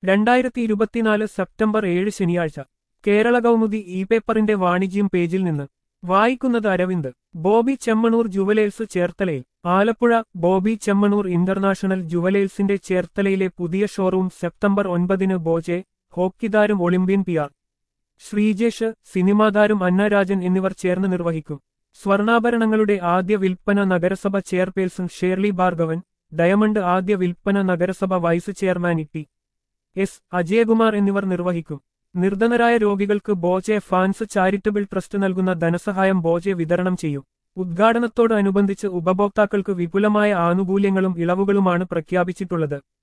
രണ്ടായിരത്തി ഇരുപത്തിനാല് സെപ്റ്റംബർ ഏഴ് ശനിയാഴ്ച കേരള കൗമുദി ഇ പേപ്പറിന്റെ വാണിജ്യം പേജിൽ നിന്ന് വായിക്കുന്നത് അരവിന്ദ് ബോബി ചെമ്മണൂർ ജുവലേഴ്സ് ചേർത്തലയിൽ ആലപ്പുഴ ബോബി ചെമ്മണൂർ ഇന്റർനാഷണൽ ജുവലേഴ്സിന്റെ ചേർത്തലയിലെ പുതിയ ഷോറൂം സെപ്റ്റംബർ ഒൻപതിന് ബോജെ ഹോക്കി താരം ഒളിമ്പ്യൻ പി ആർ ശ്രീജേഷ് സിനിമാതാരം അന്നരാജൻ എന്നിവർ ചേർന്ന് നിർവഹിക്കും സ്വർണ്ണാഭരണങ്ങളുടെ ആദ്യ വിൽപ്പന നഗരസഭ ചെയർപേഴ്സൺ ഷേർലി ഭാർഗവൻ ഡയമണ്ട് ആദ്യ വിൽപ്പന നഗരസഭ vice chairman E T S Ajayakumar എന്നിവർ നിർവഹിക്കും നിർധനരായ രോഗികൾക്ക് ബോജെ ഫാൻസ് ചാരിറ്റബിൾ ട്രസ്റ്റ് നൽകുന്ന ധനസഹായം ബോജെ വിതരണം ചെയ്യും ഉദ്ഘാടനത്തോടനുബന്ധിച്ച് ഉപഭോക്താക്കൾക്ക് വിപുലമായ ആനുകൂല്യങ്ങളും ഇളവുകളുമാണ് പ്രഖ്യാപിച്ചിട്ടുള്ളത്